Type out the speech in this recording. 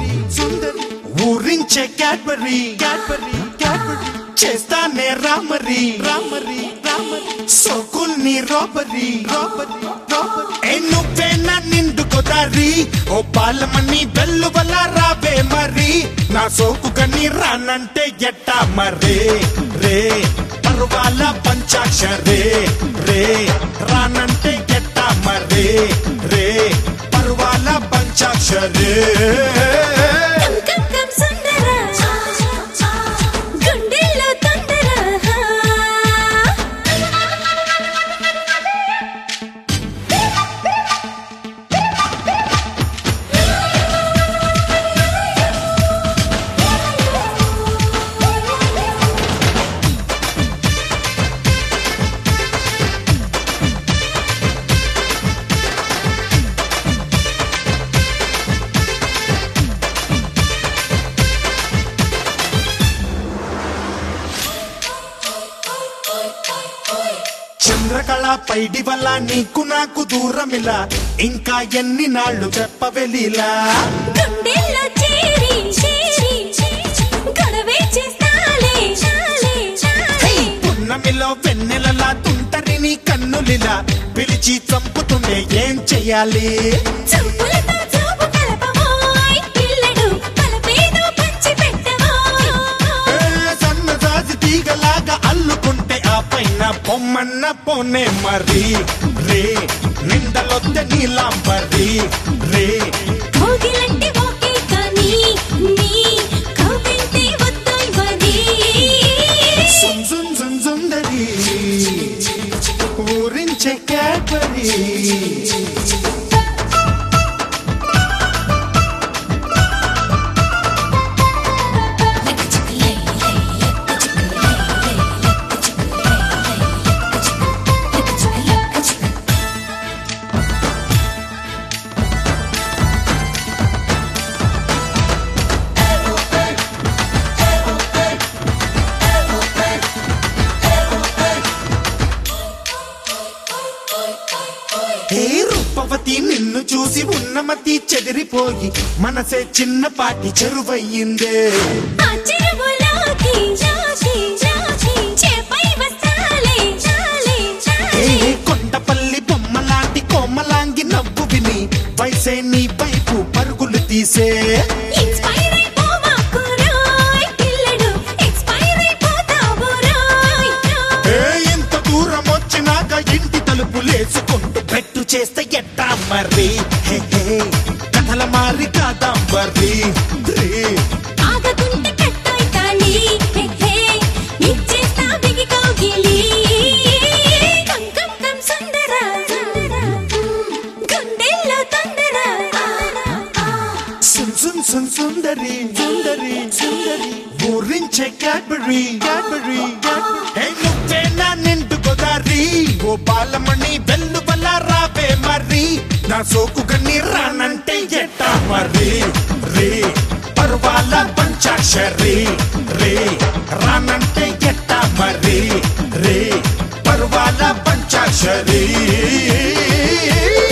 సుందరి ఊరించే Cadbury Cadbury Cadbury చేస్తానే రామరి రామరి రామరి సోకుల్ని రోబరి రోబరి రోబరి ఏ నువ్వేనా నిండు కొదారి ఓ పాలమని వెల్లువల రావే మరి నా సోకు కని రానంటే ఎట్టా మరే రే పర్వాల పంచాక్షరే రే రానంటే ఎట్టా మరే రే పర్వాల పంచాక్షరే కం కం కం సుందర గుండెల్లో తొందర చంద్రకళ పైడి వల్ల నీకు నాకు దూరమిలా ఇంకా ఎన్ని నాళ్ళు చెప్పవెలిలా గుండెల్లో చేరి చేరి గొడవే చేస్తాలే చాలే చాలే పున్నమిలో వెన్నెలలా తుంటరిని కన్నులిలా పిలిచి చంపుతుండే ఏం చెయ్యాలి చూపులతో చూపు కలపమోయ్ పిల్లడు పలపేదో పంచి పెట్టమోయ్ ఏ సన్నజాజి తీగలాగా అల్లుకుంటే ఆ పైన పొమ్మన్న పోనే మరి రే నిందలొద్ద నీలాంబరి రే కోగిలంటే ఓకే కానీ నీ కౌగిలింటే వద్దోయ్ మరి సున్ సున్ సున్ సుందరి ఊరించే క్యాడ్బరీ హే రూపవతి నిన్ను చూసి ఉన్నమతి చెదిరిపోయి మనసే చిన్నపాటి చెరువయ్యిందే ఆ చెరువులోకి జాకి జాకి చేపై వస్తాలే చాలే ఏ చాలే కొండపల్లి బొమ్మలాంటి కోమలాంగి నవ్వు విని వయసే నీ వైపు పరుగులు తీసే ఇన్స్పైర్ అయిపోమాకు రోయ్ పిల్లడు ఎక్స్పైర్ అయిపోతావు రోయ్ ఏ ఇంత దూరం వచ్చినాక ఇంటి తలుపు లేసుకుంటూ పెట్టు చేస్తే ఎట్టా మరి హే హే కథల మారి కాదాంబరి రే ఆగకుంటే కట్టోయ్ తాళి హే హే ఇచ్చేస్తా బిగి కౌగిలి కం కం కం సుందర గుండెల్లో తొందర సున్ సున్ సున్ సుందరి సుందరి సుందరి ఊరించే క్యాడ్బరీ క్యాడ్బరీ హే నువ్వేనా నిండు గోదారి ఓ బాలమణి వెల్లువల రావే మరి నా సోకు గన్ని రానంటే ఎట్టా మరి రే పర్వాల పంచాక్షరి రే రానంటే ఎట్టా మరి రే పర్వాల పంచాక్షరి